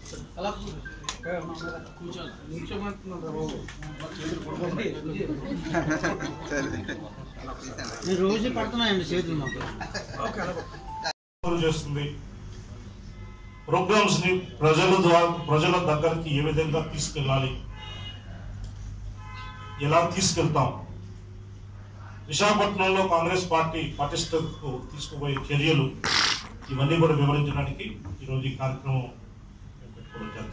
అలా కూర్చోాలి నిల్చోమంటున్నాడు బాబు నేను రోజు పడుతున్నాయండి చేతులు మాకు అమలు చేస్తుంది ప్రోగ్రామ్స్ ని ప్రజల ద్వారా ప్రజల దగ్గరికి ఏ విధంగా తీసుకెళ్ళాలి ఎలా తీసుకెళ్తాం విశాఖపట్నంలో కాంగ్రెస్ పార్టీ పటిష్టకు తీసుకుపోయే చర్యలు ఇవన్నీ కూడా వివరించడానికి ఈరోజు ఈ కార్యక్రమం మేము పెట్టుకోవడం జరిగింది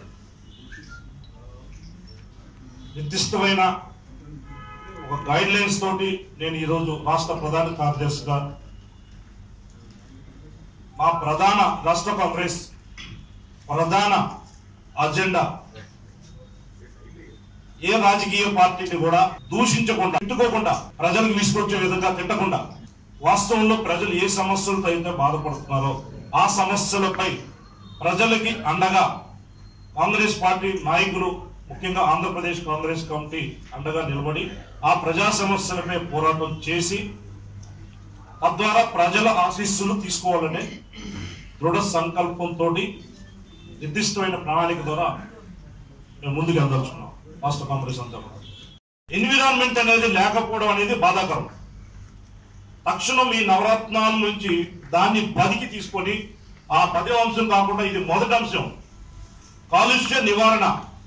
నిర్దిష్టమైన ఒక గైడ్ లైన్స్ తోటి నేను ఈరోజు రాష్ట్ర ప్రధాన కార్యదర్శిగా మా ప్రధాన రాష్ట్ర కాంగ్రెస్ ప్రధాన అజెండా ఏ రాజకీయ పార్టీని కూడా దూషించకుండా తిట్టుకోకుండా ప్రజలకు తీసుకొచ్చే విధంగా తిట్టకుండా వాస్తవంలో ప్రజలు ఏ సమస్యలతో అయితే బాధపడుతున్నారో ఆ సమస్యలపై ప్రజలకి అండగా కాంగ్రెస్ పార్టీ నాయకులు ముఖ్యంగా ఆంధ్రప్రదేశ్ కాంగ్రెస్ కమిటీ అండగా నిలబడి ఆ ప్రజా సమస్యలపై పోరాటం చేసి తద్వారా ప్రజల ఆశీస్సులు తీసుకోవాలనే దృఢ సంకల్పంతో నిర్దిష్టమైన ప్రణాళిక ద్వారా మేము ముందుకు వెళ్దలుచుకున్నాం రాష్ట్ర కాంగ్రెస్ అంతా కూడా ఎన్విరాన్మెంట్ అనేది లేకపోవడం అనేది బాధాకరం తక్షణం ఈ నవరత్నాల నుంచి దాన్ని పదికి తీసుకొని ఆ పది అంశం కాకుండా ఇది మొదటి అంశం కాలుష్య నివారణ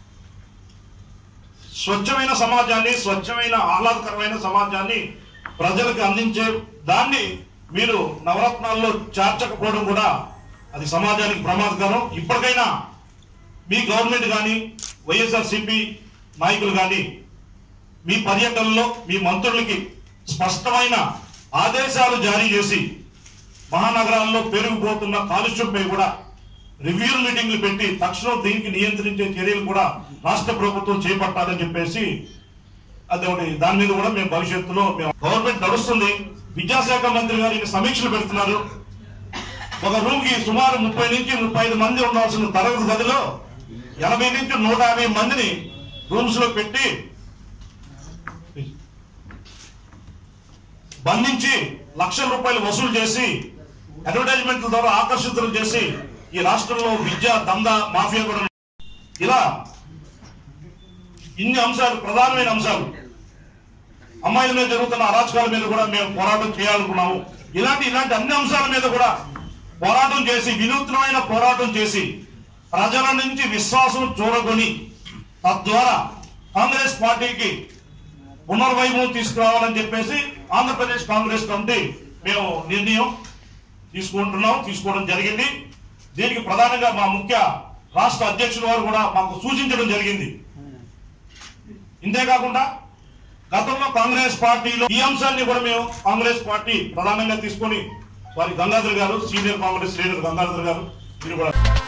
స్వచ్ఛమైన సమాజాన్ని స్వచ్ఛమైన ఆహ్లాదకరమైన సమాజాన్ని ప్రజలకు అందించే దాన్ని మీరు నవరత్నాల్లో చేర్చకపోవడం కూడా అది సమాజానికి ప్రమాదకరం ఇప్పటికైనా మీ గవర్నమెంట్ కానీ వైఎస్ఆర్సిపి నాయకులు కానీ మీ పర్యటనలో మీ మంత్రులకి స్పష్టమైన ఆదేశాలు జారీ చేసి మహానగరాల్లో పెరిగిపోతున్న కాలుష్యంపై కూడా రివ్యూ మీటింగ్లు పెట్టి తక్షణం దీనికి నియంత్రించే చర్యలు కూడా రాష్ట్ర ప్రభుత్వం చేపట్టాలని చెప్పేసి అది ఒకటి దాని మీద కూడా మేము భవిష్యత్తులో మేము గవర్నమెంట్ నడుస్తుంది విద్యాశాఖ మంత్రి గారు ఇక సమీక్షలు పెడుతున్నారు ఒక రూమ్ కి సుమారు ముప్పై నుంచి ముప్పై ఐదు మంది ఉండాల్సిన తరగతి గదిలో ఎనభై నుంచి నూట యాభై మందిని రూమ్స్ లో పెట్టి బంధించి లక్షల రూపాయలు వసూలు చేసి అడ్వర్టైజ్మెంట్ల ద్వారా ఆకర్షితులు చేసి ఈ రాష్ట్రంలో విద్యా దందా మాఫియా కూడా ఇలా ఇన్ని అంశాలు ప్రధానమైన అంశాలు అమ్మాయిల మీద జరుగుతున్న అరాచకాల మీద కూడా మేము పోరాటం చేయాలనుకున్నాము ఇలాంటి ఇలాంటి అన్ని అంశాల మీద కూడా పోరాటం చేసి వినూత్నమైన పోరాటం చేసి ప్రజల నుంచి విశ్వాసం చూరగొని తద్వారా కాంగ్రెస్ పార్టీకి పునర్వైభవం తీసుకురావాలని చెప్పేసి ఆంధ్రప్రదేశ్ కాంగ్రెస్ కమిటీ మేము నిర్ణయం తీసుకుంటున్నాం తీసుకోవడం జరిగింది దీనికి ప్రధానంగా మా ముఖ్య రాష్ట్ర అధ్యక్షుల వారు కూడా మాకు సూచించడం జరిగింది ఇంతేకాకుండా గతంలో కాంగ్రెస్ పార్టీలో ఈ అంశాన్ని కూడా మేము కాంగ్రెస్ పార్టీ ప్రధానంగా తీసుకొని వారి గంగాధర్ గారు సీనియర్ కాంగ్రెస్ లీడర్ గంగాధర్ గారు మీరు కూడా